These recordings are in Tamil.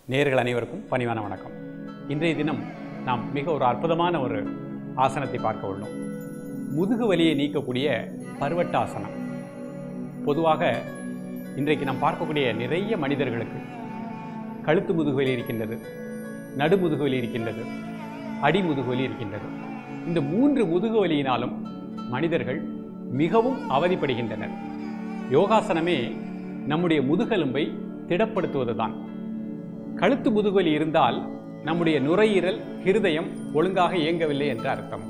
நேர்கள் அனைவருக்கும் பணிவான வணக்கம் இன்றைய தினம் நாம் மிக ஒரு அற்புதமான ஒரு ஆசனத்தை பார்க்க உள்ளோம் முதுகு வலியை நீக்கக்கூடிய பருவட்டாசனம் பொதுவாக இன்றைக்கு நாம் பார்க்கக்கூடிய நிறைய மனிதர்களுக்கு கழுத்து முதுகுவலி இருக்கின்றது நடு முதுகுவலி இருக்கின்றது அடி முதுகுவலி இருக்கின்றது இந்த மூன்று முதுகுவலியினாலும் மனிதர்கள் மிகவும் அவதிப்படுகின்றனர் யோகாசனமே நம்முடைய முதுகெலும்பை திடப்படுத்துவதுதான் கழுத்து முதுகுவலி இருந்தால் நம்முடைய நுரையீரல் ஹிருதயம் ஒழுங்காக இயங்கவில்லை என்ற அர்த்தம்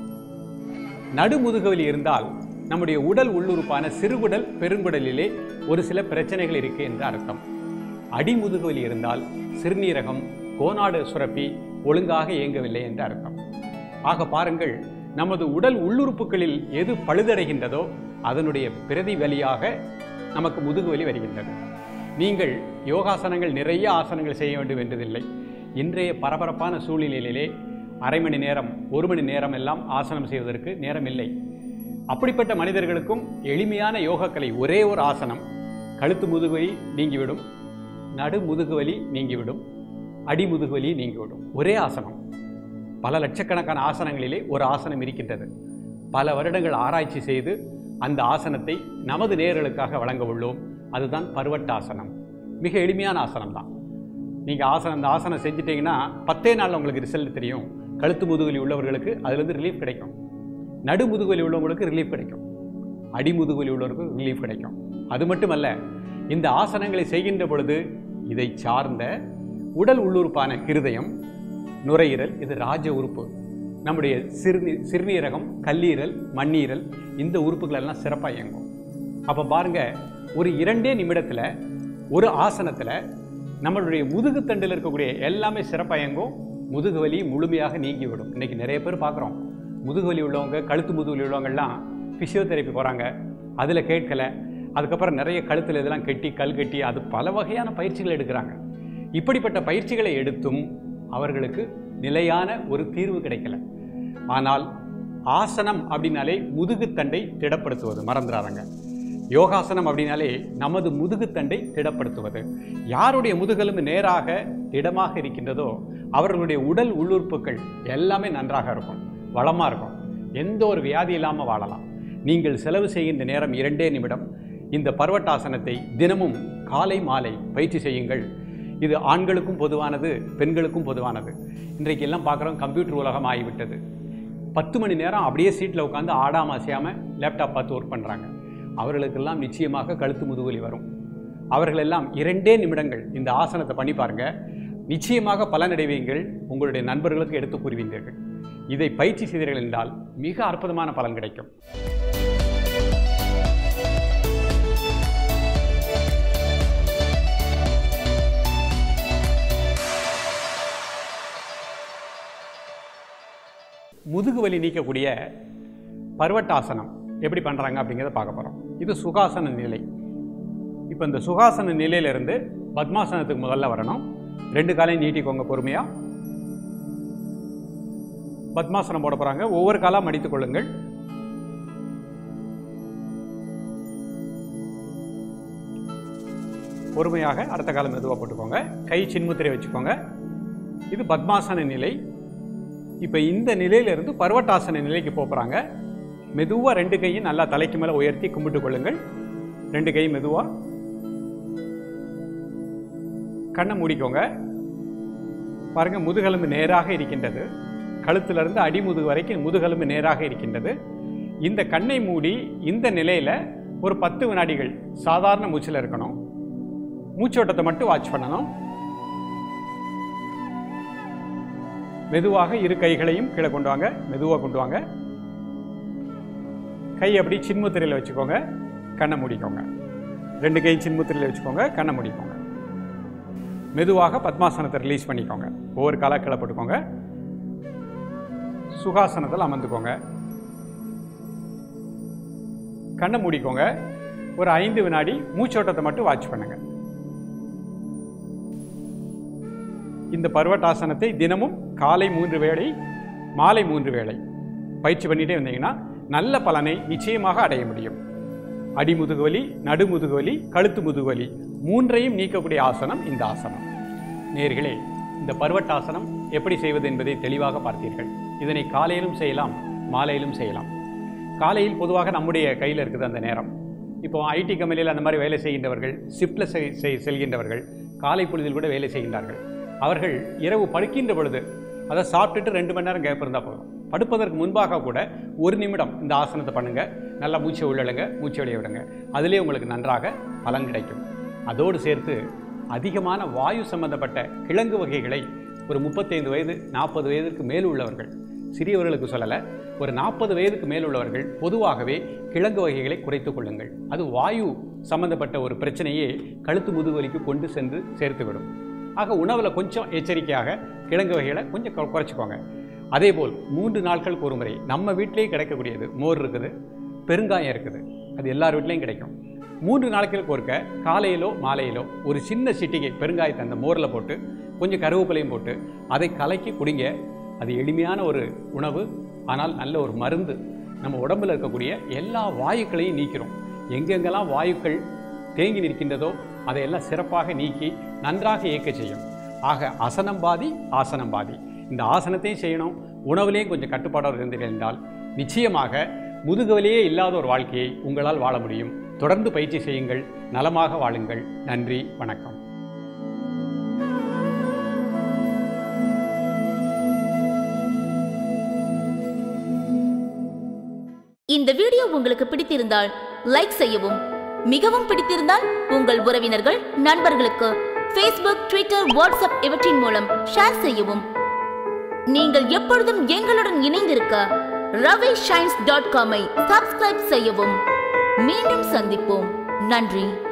நடு முதுகுவலி இருந்தால் நம்முடைய உடல் உள்ளுறுப்பான சிறுகுடல் பெருங்குடலிலே ஒரு சில பிரச்சனைகள் இருக்கு என்ற அர்த்தம் அடி முதுகுவலி இருந்தால் சிறுநீரகம் கோனாடு சுரப்பி ஒழுங்காக இயங்கவில்லை என்ற அர்த்தம் ஆக பாருங்கள் நமது உடல் உள்ளுறுப்புகளில் எது பழுதடைகின்றதோ அதனுடைய பிரதி வழியாக நமக்கு முதுகுவலி வருகின்றது நீங்கள் யோகாசனங்கள் நிறைய ஆசனங்கள் செய்ய வேண்டும் என்றதில்லை இன்றைய பரபரப்பான சூழ்நிலையிலே அரை மணி நேரம் ஒரு மணி நேரம் எல்லாம் ஆசனம் செய்வதற்கு நேரம் இல்லை அப்படிப்பட்ட மனிதர்களுக்கும் எளிமையான யோகக்கலை ஒரே ஒரு ஆசனம் கழுத்து முதுகுவலி நீங்கிவிடும் நடு முதுகுவலி நீங்கிவிடும் அடி முதுகுவலி நீங்கிவிடும் ஒரே ஆசனம் பல லட்சக்கணக்கான ஆசனங்களிலே ஒரு ஆசனம் இருக்கின்றது பல வருடங்கள் ஆராய்ச்சி செய்து அந்த ஆசனத்தை நமது நேர்களுக்காக வழங்க உள்ளோம் அதுதான் பருவட்டாசனம் மிக எளிமையான ஆசனம் தான் நீங்கள் ஆசனம் இந்த ஆசனம் செஞ்சிட்டிங்கன்னா பத்தே நாளில் உங்களுக்கு ரிசல்ட் தெரியும் கழுத்து முதுகுவலி உள்ளவர்களுக்கு அதுலேருந்து ரிலீஃப் கிடைக்கும் நடு முதுகுவலி உள்ளவங்களுக்கு ரிலீஃப் கிடைக்கும் அடி முதுகுவலி உள்ளவர்களுக்கு ரிலீஃப் கிடைக்கும் அது மட்டுமல்ல இந்த ஆசனங்களை செய்கின்ற பொழுது இதை சார்ந்த உடல் உள்ளுறுப்பான ஹிருதயம் நுரையீரல் இது ராஜ உறுப்பு நம்முடைய சிறுநீ சிறுநீரகம் கல்லீரல் மண்ணீரல் இந்த உறுப்புகள் எல்லாம் சிறப்பாக இயங்கும் அப்போ பாருங்க ஒரு இரண்டே நிமிடத்தில் ஒரு ஆசனத்தில் நம்மளுடைய முதுகுத்தண்டில் இருக்கக்கூடிய எல்லாமே சிறப்பாக இயங்கும் முதுகு வலி முழுமையாக நீங்கிவிடும் இன்னைக்கு நிறைய பேர் பார்க்குறோம் முதுகு வலி உள்ளவங்க கழுத்து முதுகு வலி உள்ளவங்கெல்லாம் ஃபிசியோதெரப்பி போகிறாங்க அதில் கேட்கல அதுக்கப்புறம் நிறைய கழுத்தில் இதெல்லாம் கட்டி கல் கட்டி அது பல வகையான பயிற்சிகள் எடுக்கிறாங்க இப்படிப்பட்ட பயிற்சிகளை எடுத்தும் அவர்களுக்கு நிலையான ஒரு தீர்வு கிடைக்கல ஆனால் ஆசனம் அப்படின்னாலே முதுகுத்தண்டை திடப்படுத்துவது மறந்துடாதங்க யோகாசனம் அப்படின்னாலே நமது முதுகுத்தண்டை திடப்படுத்துவது யாருடைய முதுகெலும்பு நேராக திடமாக இருக்கின்றதோ அவர்களுடைய உடல் உள்ளுறுப்புகள் எல்லாமே நன்றாக இருக்கும் வளமாக இருக்கும் எந்த ஒரு வியாதி இல்லாமல் வாழலாம் நீங்கள் செலவு செய்கின்ற நேரம் இரண்டே நிமிடம் இந்த பர்வட்டாசனத்தை தினமும் காலை மாலை பயிற்சி செய்யுங்கள் இது ஆண்களுக்கும் பொதுவானது பெண்களுக்கும் பொதுவானது இன்றைக்கு எல்லாம் பார்க்குறோம் கம்ப்யூட்டர் உலகம் ஆகிவிட்டது பத்து மணி நேரம் அப்படியே சீட்டில் உட்காந்து ஆடாம அசையாமல் லேப்டாப் பார்த்து ஒர்க் பண்ணுறாங்க அவர்களுக்கெல்லாம் நிச்சயமாக கழுத்து முதுகுவலி வரும் அவர்களெல்லாம் இரண்டே நிமிடங்கள் இந்த ஆசனத்தை பண்ணி பாருங்க நிச்சயமாக பலனடைவீங்கள் உங்களுடைய நண்பர்களுக்கு எடுத்து கூறுவீர்கள் இதை பயிற்சி செய்தீர்கள் என்றால் மிக அற்புதமான பலன் கிடைக்கும் முதுகு வலி நீக்கக்கூடிய பர்வட்டாசனம் எப்படி பண்ணுறாங்க அப்படிங்கிறத பார்க்க போகிறோம் இது சுகாசன நிலை இப்போ இந்த சுகாசன நிலையிலிருந்து பத்மாசனத்துக்கு முதல்ல வரணும் ரெண்டு காலையும் நீட்டிக்கோங்க பொறுமையாக பத்மாசனம் போட போகிறாங்க ஒவ்வொரு காலாக மடித்துக் கொள்ளுங்கள் பொறுமையாக அடுத்த காலம் மெதுவாக போட்டுக்கோங்க கை சின்முத்திரை வச்சுக்கோங்க இது பத்மாசன நிலை இப்போ இந்த நிலையிலிருந்து பர்வட்டாசன நிலைக்கு போகிறாங்க மெதுவாக ரெண்டு கையும் நல்லா தலைக்கு மேலே உயர்த்தி கும்பிட்டு கொள்ளுங்கள் ரெண்டு கையும் மெதுவாக கண்ணை மூடிக்கோங்க பாருங்க முதுகெலும்பு நேராக இருக்கின்றது கழுத்திலிருந்து அடிமுதுகு வரைக்கும் முதுகெலும்பு நேராக இருக்கின்றது இந்த கண்ணை மூடி இந்த நிலையில் ஒரு பத்து வினாடிகள் சாதாரண மூச்சில் இருக்கணும் மூச்சோட்டத்தை மட்டும் வாட்ச் பண்ணணும் மெதுவாக இரு கைகளையும் கீழே கொண்டு வாங்க மெதுவாக கொண்டு வாங்க கை அப்படி சின்முத்திரையில் வச்சுக்கோங்க கண்ணை மூடிக்கோங்க ரெண்டு கை சின்முத்திரையில் வச்சுக்கோங்க கண்ணை மூடிக்கோங்க மெதுவாக பத்மாசனத்தை ரிலீஸ் பண்ணிக்கோங்க ஒவ்வொரு காலா கீழே போட்டுக்கோங்க சுகாசனத்தில் அமர்ந்துக்கோங்க கண்ணை மூடிக்கோங்க ஒரு ஐந்து வினாடி மூச்சோட்டத்தை மட்டும் வாட்ச் பண்ணுங்க இந்த பர்வட்டாசனத்தை தினமும் காலை மூன்று வேளை மாலை மூன்று வேளை பயிற்சி பண்ணிட்டே வந்தீங்கன்னா நல்ல பலனை நிச்சயமாக அடைய முடியும் அடிமுதுகுவலி நடுமுதுகுவலி கழுத்து முதுகுவலி மூன்றையும் நீக்கக்கூடிய ஆசனம் இந்த ஆசனம் நேர்களே இந்த பருவட்டாசனம் எப்படி செய்வது என்பதை தெளிவாக பார்த்தீர்கள் இதனை காலையிலும் செய்யலாம் மாலையிலும் செய்யலாம் காலையில் பொதுவாக நம்முடைய கையில் இருக்குது அந்த நேரம் இப்போ ஐடி கம்பெனியில் அந்த மாதிரி வேலை செய்கின்றவர்கள் ஷிஃப்டில் செல்கின்றவர்கள் காலை பொழுதில் கூட வேலை செய்கின்றார்கள் அவர்கள் இரவு படுக்கின்ற பொழுது அதை சாப்பிட்டுட்டு ரெண்டு மணி நேரம் கேப் இருந்தால் போதும் படுப்பதற்கு முன்பாக கூட ஒரு நிமிடம் இந்த ஆசனத்தை பண்ணுங்க நல்லா மூச்சை உள்ளழுங்க மூச்சை வெளியே விடுங்க அதிலே உங்களுக்கு நன்றாக பலன் கிடைக்கும் அதோடு சேர்த்து அதிகமான வாயு சம்பந்தப்பட்ட கிழங்கு வகைகளை ஒரு முப்பத்தைந்து வயது நாற்பது வயதுக்கு மேல் உள்ளவர்கள் சிறியவர்களுக்கு சொல்லலை ஒரு நாற்பது வயதுக்கு மேல் உள்ளவர்கள் பொதுவாகவே கிழங்கு வகைகளை குறைத்துக் கொள்ளுங்கள் அது வாயு சம்பந்தப்பட்ட ஒரு பிரச்சனையே கழுத்து முதுகுவலிக்கு கொண்டு சென்று சேர்த்துவிடும் ஆக உணவில் கொஞ்சம் எச்சரிக்கையாக கிழங்கு வகைகளை கொஞ்சம் கொ- குறைச்சிக்கோங்க அதேபோல் மூன்று நாட்களுக்கு ஒரு முறை நம்ம வீட்டிலேயே கிடைக்கக்கூடியது மோர் இருக்குது பெருங்காயம் இருக்குது அது எல்லார் வீட்லேயும் கிடைக்கும் மூன்று நாட்களுக்கு ஒருக்க காலையிலோ மாலையிலோ ஒரு சின்ன சிட்டிகை பெருங்காயத்தை அந்த மோரில் போட்டு கொஞ்சம் கருவேப்பிலையும் போட்டு அதை கலக்கி குடிங்க அது எளிமையான ஒரு உணவு ஆனால் நல்ல ஒரு மருந்து நம்ம உடம்புல இருக்கக்கூடிய எல்லா வாயுக்களையும் நீக்கிறோம் எங்கெங்கெல்லாம் வாயுக்கள் தேங்கி நிற்கின்றதோ அதையெல்லாம் சிறப்பாக நீக்கி நன்றாக இயக்க செய்யும் ஆக அசனம் பாதி ஆசனம் பாதி இந்த ஆசனத்தையும் செய்யணும் உணவுலேயும் கொஞ்சம் கட்டுப்பாடோடு இருந்தீர்கள் என்றால் நிச்சயமாக முதுகுவலியே இல்லாத ஒரு வாழ்க்கையை உங்களால் வாழ முடியும் தொடர்ந்து பயிற்சி செய்யுங்கள் நலமாக வாழுங்கள் நன்றி வணக்கம் இந்த வீடியோ உங்களுக்கு பிடித்திருந்தால் லைக் செய்யவும் மிகவும் பிடித்திருந்தால் உங்கள் உறவினர்கள் நண்பர்களுக்கு ஃபேஸ்புக் ட்விட்டர் வாட்ஸ்அப் இவற்றின் மூலம் ஷேர் செய்யவும் நீங்கள் எப்பொழுதும் எங்களுடன் இணைந்திருக்க ரவி ஷைன்ஸ் டாட் காமை சப்ஸ்கிரைப் செய்யவும் மீண்டும் சந்திப்போம் நன்றி